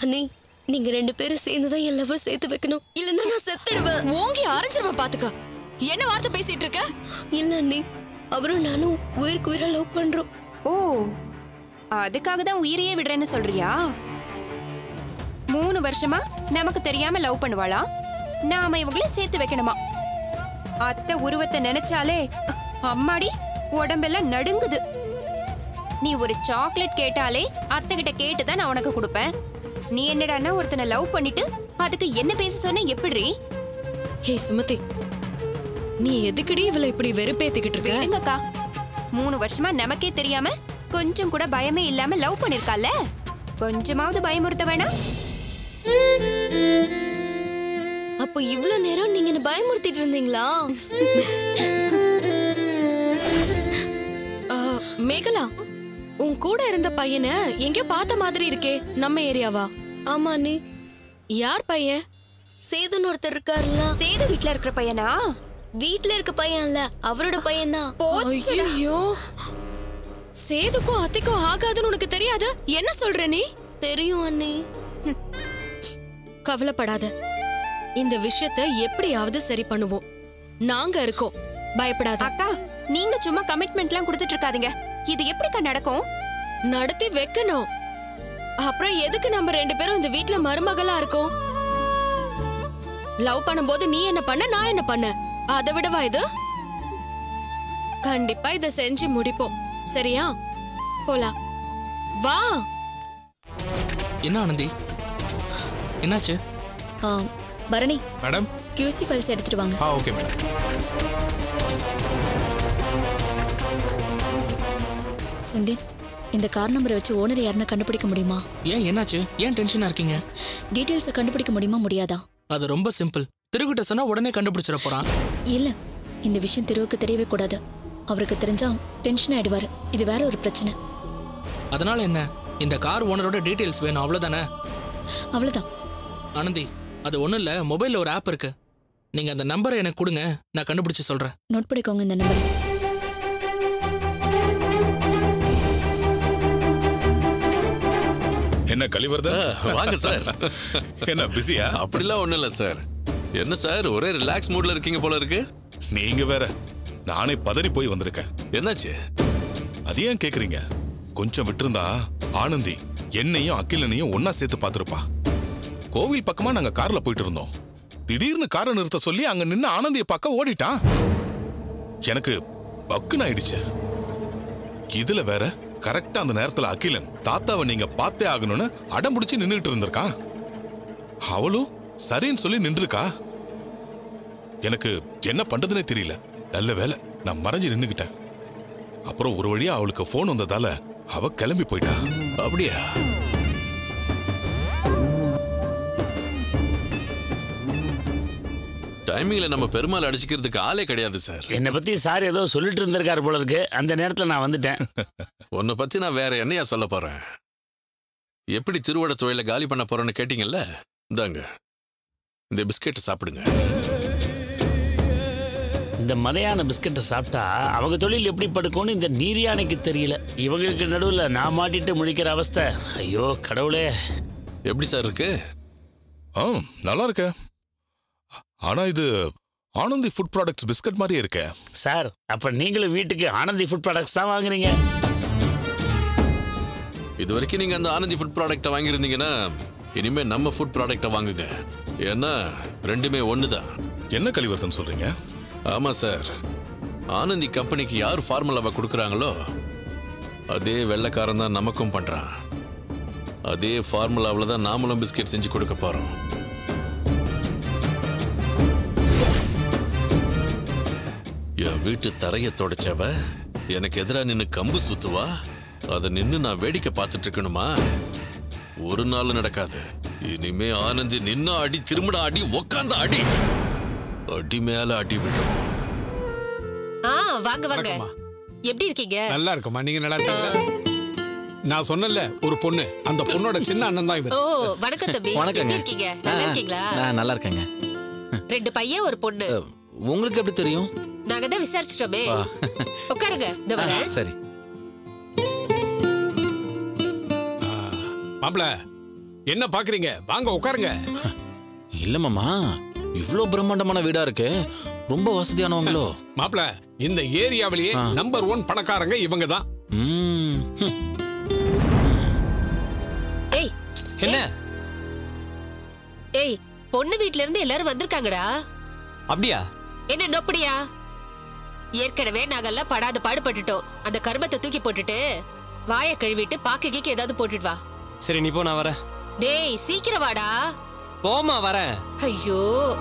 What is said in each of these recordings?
அண்ணி நீங்க ரெண்டு பேரும் சேர்ந்துதான் என் லவ் சேர்த்து வைக்கணும் இல்லைன்னா நான் செத்துடுவேன் ஓங்கி அரைஞ்சிருவேன் பாத்துக்க என்ன வார்த்தை பேசிட்டு இருக்க இல்ல அண்ணி அவரும் நானும் உயிருக்கு உயிரா லவ் பண்றோம் ஓ அதுக்காக தான் உயிரையே விடுறேன்னு சொல்றியா மூணு வருஷமா நமக்கு தெரியாம லவ் பண்ணுவாளா நாம இவங்கள சேர்த்து வைக்கணுமா அத்தை உருவத்தை நினைச்சாலே அம்மாடி உடம்பெல்லாம் நடுங்குது நீ ஒரு சாக்லேட் கேட்டாலே அத்தை கிட்ட கேட்டு தான் நான் உனக்கு கொடுப்பேன் நீ என்னடான்னா ஒருத்தனை லவ் பண்ணிட்டு அதுக்கு என்ன பேச சொன்ன எப்படி ஹே சுமதி நீ எதுக்குடி இவளை இப்படி வெறுப்பேத்திக்கிட்டு இருக்க விடுங்கக்கா மூணு வருஷமா நமக்கே தெரியாம கொஞ்சம் கூட பயமே இல்லாம லவ் பண்ணிருக்கால கொஞ்சமாவது பயமுறுத்த வேணாம் அப்போ இவ்ளோ நேரம் நீங்க என்ன பயமுறுத்திட்டு இருந்தீங்களா ஆ, மேகலா உன் கூட இருந்த பையனை எங்கேயோ பார்த்த மாதிரி இருக்கே நம்ம ஏரியாவா ஆமா அண்ணி யார் பையன் சேதுன்னு ஒருத்தர் இருக்காருல்ல சேது வீட்ல இருக்கிற பையனா வீட்ல இருக்க பையன் இல்ல அவரோட பையன் தான் ஐயோ சேதுக்கும் அத்தைக்கும் ஆகாதுன்னு உனக்கு தெரியாது என்ன சொல்ற நீ தெரியும் அண்ணி கவலைப்படாத இந்த விஷயத்தை எப்படியாவது சரி பண்ணுவோம் நாங்க இருக்கோம் பயப்படாத அக்கா நீங்க சும்மா கமிட்மெண்ட்லாம் கொடுத்துட்டு இருக்காதீங்க இது எப்படிக்கா நடக்கும் நடத்தி வைக்கணும் அப்புறம் எதுக்கு நம்ம ரெண்டு பேரும் இந்த வீட்ல மருமகளா இருக்கோம் லவ் பண்ணும்போது நீ என்ன பண்ண நான் என்ன பண்ண அதை விடவா இது கண்டிப்பா இத செஞ்சு முடிப்போம் சரியா போலாம் வா என்ன ஆனந்தி என்னாச்சு பரணி மேடம் கியூசி ஃபைல்ஸ் எடுத்துட்டு வாங்க ஆ ஓகே மேடம் செந்தில் இந்த கார் நம்பரை வச்சு ஓனர் யாருன்னு கண்டுபிடிக்க முடியுமா ஏன் என்னாச்சு ஏன் டென்ஷனா இருக்கீங்க டீட்டெயில்ஸை கண்டுபிடிக்க முடியுமா முடியாதா அது ரொம்ப சிம்பிள் திருக்கிட்ட சொன்னா உடனே கண்டுபிடிச்சிட போறான் இல்ல இந்த விஷயம் தெருவுக்கு தெரியவே கூடாது அவருக்கு தெரிஞ்சா டென்ஷன் ஆயிடுவாரு இது வேற ஒரு பிரச்சனை அதனால என்ன இந்த கார் ஓனரோட டீடைல்ஸ் வேணும் அவ்வளவுதானே அவ்வளவுதான் ஆனந்தி அது ஒண்ணும் இல்ல மொபைல்ல ஒரு ஆப் இருக்கு நீங்க அந்த நம்பரை எனக்கு கொடுங்க நான் கண்டுபிடிச்சு சொல்றேன் நோட் பண்ணிக்கோங்க இந்த நம்பர் என்ன கலிவர்தன் வாங்க சார் என்ன பிஸியா அப்படிலாம் ஒண்ணும் இல்ல சார் என்ன சார் ஒரே ரிலாக்ஸ் மூட்ல இருக்கீங்க போல இருக்கு நீங்க வேற நானே பதறி போய் வந்திருக்கேன் என்னாச்சு அது ஏன் கேக்குறீங்க கொஞ்சம் விட்டிருந்தா ஆனந்தி என்னையும் அகிலனையும் ஒன்னா சேர்த்து பார்த்திருப்பா கோவில் பக்கமா நாங்க கார்ல போயிட்டு இருந்தோம் திடீர்னு காரை நிறுத்த சொல்லி அங்க நின்னு ஆனந்திய பார்க்க ஓடிட்டான் எனக்கு பக்குன்னு ஆயிடுச்சு இதுல வேற கரெக்டா அந்த நேரத்துல அகிலன் தாத்தாவை நீங்க பார்த்தே ஆகணும்னு அடம் பிடிச்சு நின்னுட்டு இருந்திருக்கான் அவளும் சரின்னு சொல்லி நின்றுருக்கா எனக்கு என்ன பண்றதுனே தெரியல நல்ல வேலை நான் மறைஞ்சு நின்னுக்கிட்டேன் அப்புறம் ஒரு வழியா அவளுக்கு ஃபோன் வந்ததால அவ கிளம்பி போயிட்டா அப்படியா டைமிங்ல நம்ம பெருமாள் அடிச்சுக்கிறதுக்கு ஆளே கிடையாது சார் என்னை பத்தி சார் ஏதோ சொல்லிட்டு இருந்திருக்காரு போல இருக்கு அந்த நேரத்துல நான் வந்துட்டேன் உன்னை பத்தி நான் வேற என்னையா சொல்ல போறேன் எப்படி திருவட தொழில காலி பண்ண போறேன்னு கேட்டீங்கல்ல இந்தாங்க இந்த பிஸ்கெட் சாப்பிடுங்க இந்த மதையான பிஸ்கட்டை சாப்பிட்டா அவங்க தொழில் எப்படி படுக்கும்னு இந்த நீர் யானைக்கு தெரியல இவங்களுக்கு நடுவுல நான் மாட்டிட்டு முழிக்கிற அவஸ்தை ஐயோ கடவுளே எப்படி சார் இருக்கு ஆ நல்லா இருக்க ஆனா இது ஆனந்தி ஃபுட் ப்ராடக்ட்ஸ் பிஸ்கட் மாதிரியே இருக்கே சார் அப்ப நீங்களும் வீட்டுக்கு ஆனந்தி ஃபுட் ப்ராடக்ட்ஸ் தான் வாங்குறீங்க இது வரைக்கும் நீங்க அந்த ஆனந்தி ஃபுட் ப்ராடக்ட்டை வாங்கியிருந்தீங்கன்னா இனிமே நம்ம ஃபுட் ப்ராடக்ட்டை வாங்குங்க ஏன்னா ரெண்டுமே ஒண்ணுதான் என்ன கலிவர்த்தன் சொல்றீங்க ஆமா சார் ஆனந்தி கம்பெனிக்கு யார் ஃபார்முலாவை கொடுக்குறாங்களோ அதே வெள்ளைக்காரன் தான் நமக்கும் பண்றான் அதே ஃபார்முலாவில் தான் நாமளும் பிஸ்கெட் செஞ்சு கொடுக்க போறோம் என் வீட்டு தரைய தொடச்சவ எனக்கு எதிரா நின்னு கம்பு சுத்துவா அதை நின்னு நான் வேடிக்கை பார்த்துட்டு இருக்கணுமா ஒரு நாள் நடக்காது இனிமே ஆனந்தி நின்னா அடி திரும்பின அடி உக்காந்த அடி அடி மேல அடி விழும் ஆ வாங்க வாங்க எப்படி இருக்கீங்க நல்லா இருக்குமா நீங்க நல்லா இருக்கீங்களா நான் சொன்னல ஒரு பொண்ணு அந்த பொண்ணோட சின்ன அண்ணன் தான் இவர் ஓ வணக்கம் தம்பி வணக்கங்க. எப்படி இருக்கீங்க நல்லா இருக்கீங்களா நான் நல்லா இருக்கேங்க ரெண்டு பையன் ஒரு பொண்ணு உங்களுக்கு எப்படி தெரியும் நாங்க தான் விசாரிச்சிட்டோமே உட்காருங்க இந்த வரேன் சரி மாப்பிள என்ன பாக்குறீங்க வாங்க உட்காருங்க இல்ல மாமா இவ்ளோ பிரம்மாண்டமான வீடா இருக்கு ரொம்ப வசதியானவங்களோ மாப்ள இந்த ஏரியாவிலேயே ஆ. நம்பர் ஒன் பணக்காரங்க இவங்க தான் ம், ஹம். ஏய் என்ன ஏய் பொண்ணு வீட்ல இருந்து எல்லாரும் வந்திருக்காங்கடா அப்படியா என்ன நொப்படியா ஏற்கனவே நாங்கெல்லாம் படாத பாடுபட்டுட்டோம் அந்த கருமத்தை தூக்கி போட்டுட்டு வாயை கழுவிட்டு பாக்கு கீக்கு ஏதாவது போட்டுட்டு வா சரி நீ போ நான் வரேன் டேய் சீக்கிரம் வாடா போமா வரேன் ஐயோ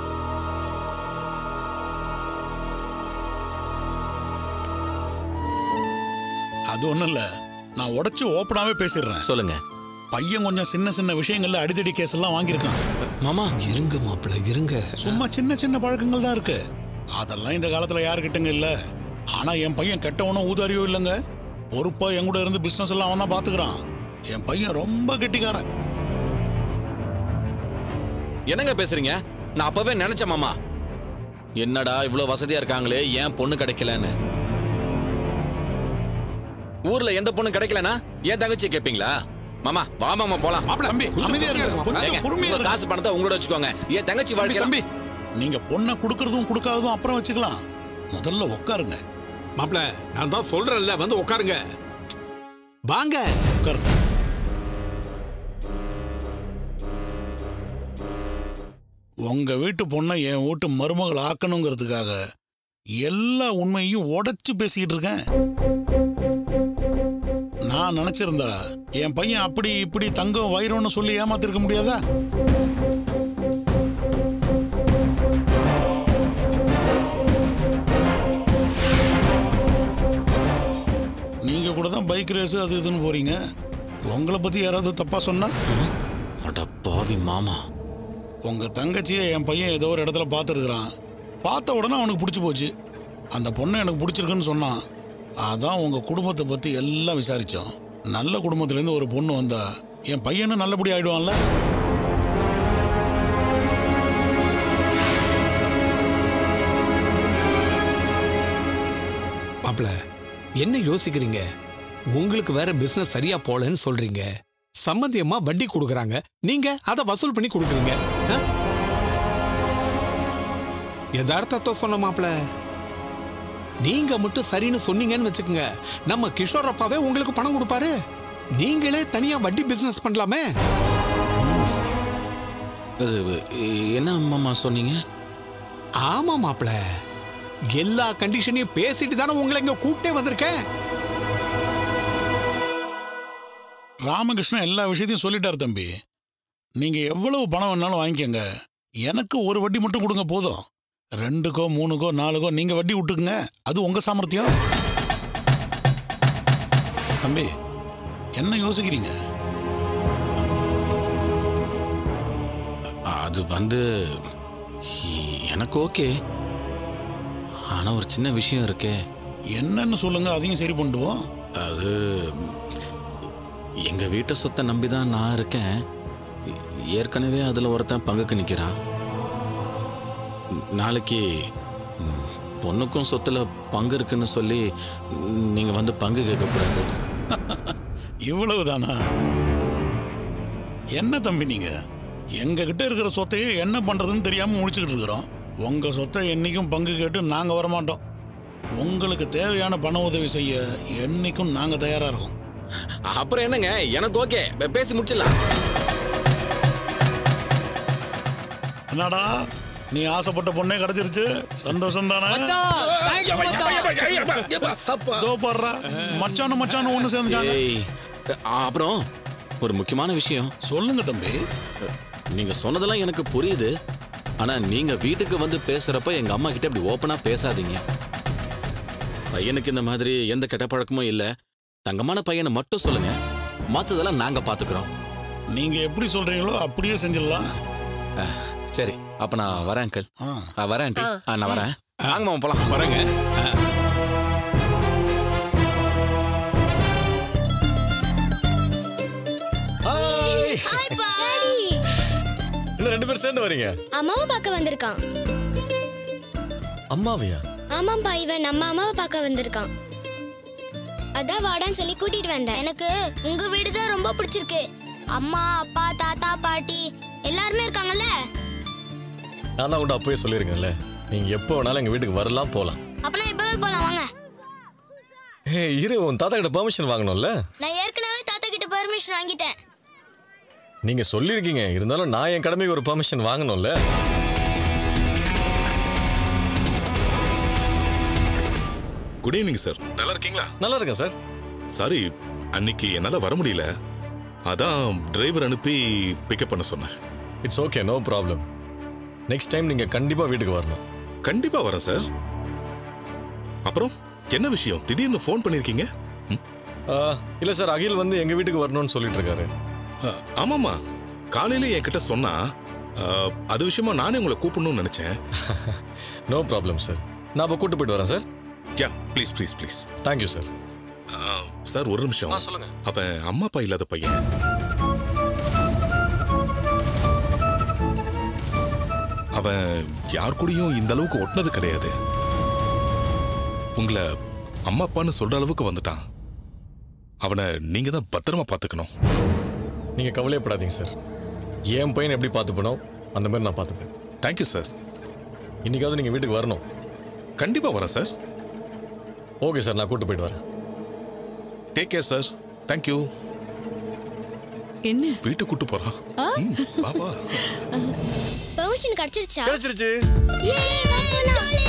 அது ஒண்ணும் இல்ல நான் உடைச்சு ஓப்பனாவே பேசிடுறேன் சொல்லுங்க பையன் கொஞ்சம் சின்ன சின்ன விஷயங்கள்ல அடிதடி கேஸ் எல்லாம் வாங்கியிருக்கான் மாமா இருங்க மாப்ள இருங்க சும்மா சின்ன சின்ன பழக்கங்கள் தான் இருக்கு அதெல்லாம் இந்த காலத்துல யாருக்கிட்டங்க இல்ல ஆனா என் பையன் கெட்டவனும் ஊதாரியோ இல்லைங்க பொறுப்பா என் கூட இருந்து பிசினஸ் எல்லாம் அவன் தான் பாத்துக்கிறான் என் பையன் ரொம்ப கெட்டிக்காரன் என்னங்க பேசுறீங்க நான் அப்பவே நினைச்சேன் மாமா என்னடா இவ்ளோ வசதியா இருக்காங்களே ஏன் பொண்ணு கிடைக்கலன்னு ஊர்ல எந்த பொண்ணு கிடைக்கலனா ஏன் தங்கச்சி கேப்பீங்களா மாமா வா மாமா போலாம் மாப்ள தம்பி, கொஞ்சம் அமைதியா இருங்க. உட்காருங்க, கொஞ்சம் மாப்ள. ஏங்க, பொறுமையா உங்க இருங்க. காசு பணத்தை உங்களோட வச்சுக்கோங்க ஏன் தங்கச்சி தம்பி வாழ்க்கை தம்பி நீங்க பொண்ணை கொடுக்கறதும் கொடுக்காததும் அப்புறம் வச்சுக்கலாம் முதல்ல உட்காருங்க மாப்ள நான் தான் சொல்றேன்ல வந்து உட்காருங்க வாங்க உட்காருங்க உங்க வீட்டு பொண்ணை என் வீட்டு மருமகள் ஆக்கணுங்கிறதுக்காக எல்லா உண்மையும் உடைச்சு பேசிக்கிட்டு இருக்கேன் நான் நினைச்சிருந்தா என் பையன் அப்படி இப்படி தங்கம் வைரம்னு சொல்லி ஏமாத்திருக்க முடியாதா நீங்க கூட தான் பைக் ரேஸ் அது இதுன்னு போறீங்க உங்களை பத்தி யாராவது தப்பா சொன்னா அட பாவி மாமா உங்க தங்கச்சியை என் பையன் ஏதோ ஒரு இடத்துல பார்த்துருக்குறான் பார்த்த உடனே அவனுக்கு பிடிச்சி போச்சு அந்த பொண்ணை எனக்கு பிடிச்சிருக்குன்னு சொன்னான் அதான் உங்க குடும்பத்தை பத்தி எல்லாம் விசாரிச்சோம் நல்ல குடும்பத்துலேருந்து ஒரு பொண்ணு வந்தா என் பையனும் நல்லபடி ஆயிடுவான்ல மாப்ள என்ன யோசிக்கிறீங்க உங்களுக்கு வேற பிசினஸ் சரியா போலன்னு சொல்றீங்க சம்பந்தியமா வட்டி கொடுக்கறாங்க நீங்க அதை வசூல் பண்ணி கொடுக்குறீங்க ஆ? யதார்த்தத்தை சொன்ன மாப்ள நீங்க மட்டும் சரின்னு சொன்னீங்கன்னு வச்சுக்கோங்க நம்ம கிஷோர் அப்பாவே உங்களுக்கு பணம் கொடுப்பாரு நீங்களே தனியா வட்டி பிசினஸ் பண்ணலாமே இது, என்ன மாமா சொன்னீங்க ஆமா மாப்ள எல்லா கண்டிஷனையும் பேசிட்டு தானே உங்களை இங்க கூட்டே வந்திருக்கேன் ராமகிருஷ்ணன் எல்லா விஷயத்தையும் சொல்லிட்டாரு தம்பி நீங்க எவ்வளவு பணம் வேணாலும் வாங்கிக்கோங்க எனக்கு ஒரு வட்டி மட்டும் கொடுங்க போதும் ரெண்டுக்கோ மூணுக்கோ நாலுக்கோ நீங்க வட்டி விட்டுக்குங்க அது உங்க சாமர்த்தியம் தம்பி என்ன யோசிக்கிறீங்க அது வந்து எ- எனக்கு ஓகே ஆனா ஒரு சின்ன விஷயம் இருக்கே என்னன்னு சொல்லுங்க அதையும் சரி பண்ணிடுவோம் அது எங்க வீட்டை சொத்தை நம்பி தான் நான் இருக்கேன் ஏற்கனவே அதுல ஒருத்தன் பங்குக்கு நிக்கிறான் நாளைக்கு ம், பொண்ணுக்கும் சொத்துல பங்கு இருக்குன்னு சொல்லி ம், நீங்க வந்து பங்கு கேட்கக்கூடாது இவ்வளவுதானா என்ன தம்பி நீங்க எங்க கிட்ட இருக்கிற சொத்தையே என்ன பண்றதுன்னு தெரியாம முடிச்சுக்கிட்டு இருக்கிறோம் உங்க சொத்தை என்னைக்கும் பங்கு கேட்டு நாங்க வரமாட்டோம் உங்களுக்கு தேவையான பண உதவி செய்ய என்னைக்கும் நாங்க தயாரா இருக்கோம் அப்புறம் என்னங்க எனக்கு ஓகே பேசி முடிச்சிடலாம் என்னடா நீ ஆசைப்பட்ட பொண்ணே கிடைச்சிருச்சு சந்தோஷம் தானே இதோ பாடுறா மச்சானு மச்சானு ஒண்ணு சேர்ந்துட்டாங்க ஏய், அப்புறம் ஒரு முக்கியமான விஷயம் சொல்லுங்க தம்பி நீங்க சொன்னதெல்லாம் எனக்கு புரியுது ஆனா நீங்க வீட்டுக்கு வந்து பேசுறப்ப எங்க அம்மா கிட்ட இப்படி ஓப்பனா பேசாதீங்க பையனுக்கு இந்த மாதிரி எந்த கெட்ட பழக்கமும் இல்ல தங்கமான பையனை மட்டும் சொல்லுங்க மத்ததெல்லாம் நாங்க பாத்துக்கிறோம் நீங்க எப்படி சொல்றீங்களோ அப்படியே செஞ்சிடலாம் அஹ், சரி அப்ப நான் வரேன் அங்கிள் ஆ. நான் வரேன் ஆண்டி ஆ, நான் வரேன் வாங்க மாமா போலாம் வரேங்க இன்னும் ரெண்டு பேரும் சேர்ந்து வரீங்க அம்மாவை பார்க்க வந்திருக்கான் அம்மாவையா ஆமாம்பா இவன் நம்ம அம்மாவை பார்க்க வந்திருக்கான் அதான் வாடான்னு சொல்லி கூட்டிட்டு வந்தேன் எனக்கு உங்க வீடு தான் ரொம்ப பிடிச்சிருக்கு அம்மா அப்பா தாத்தா பாட்டி எல்லாருமே இருக்காங்கல்ல நான் தான் கூட அப்பவே சொல்லியிருக்கேன்ல நீங்க எப்போ வேணாலும் எங்க வீட்டுக்கு வரலாம் போலாம் அப்பனா இப்பவே போலாம் வாங்க ஏ இரு உன் தாத்தா கிட்ட பெர்மிஷன் வாங்கணும்ல நான் ஏற்கனவே தாத்தா கிட்ட பெர்மிஷன் வாங்கிட்டேன் நீங்க சொல்லியிருக்கீங்க இருந்தாலும் நான் என் கடமைக்கு ஒரு பெர்மிஷன் வாங்கணும்ல குட் ஈவினிங் சார் நல்லா இருக்கீங்களா நல்லா இருக்கேன் சார் சாரி அன்னைக்கு என்னால வர முடியல அதான் டிரைவர் அனுப்பி பிக்கப் பண்ண சொன்னேன் it's okay no problem next time நீங்க கண்டிப்பா வீட்டுக்கு வரணும் கண்டிப்பா வரேன் சார் அப்புறம் என்ன விஷயம் திடீர்னு ஃபோன் பண்ணிருக்கீங்க ஆ, இல்ல சார் அகில் வந்து எங்க வீட்டுக்கு வரணும்னு சொல்லிட்டு இருக்காரு ஆமாமா காலையில என்கிட்ட சொன்னா ஆ, அது விஷயமா நானே உங்களை கூப்பிடணும்னு நினைச்சேன் நோ ப்ராப்ளம் சார் நான் அப்போ கூட்டு போயிட்டு வரேன் sir yeah please please please thank you sir sir ஒரு நிமிஷம் சொல்லுங்க அவன் அம்மா அப்பா இல்லாத பையன் அவன் யார் கூடயும் இந்த அளவுக்கு ஒட்டினது கிடையாது உங்களை அம்மா அப்பான்னு சொல்ற அளவுக்கு வந்துட்டான் அவனை நீங்க தான் பத்திரமா பாத்துக்கணும் நீங்க கவலையப்படாதீங்க சார் என் பையன் எப்படி பார்த்துப்பனோ அந்த மாதிரி நான் பார்த்துப்பேன் தேங்க்யூ சார் இன்னைக்காவது நீங்க வீட்டுக்கு வரணும் கண்டிப்பா வரேன் சார் ஓகே சார் நான் கூட்டு போயிட்டு வரேன் டேக் கேர் சார் தேங்க்யூ என்ன வீட்டுக்கு கூட்டு போறான் ம், வா வா பெர்மிஷன் கிடைச்சிருச்சா கிடைச்சிருச்சு ஏய், வா போலாம்.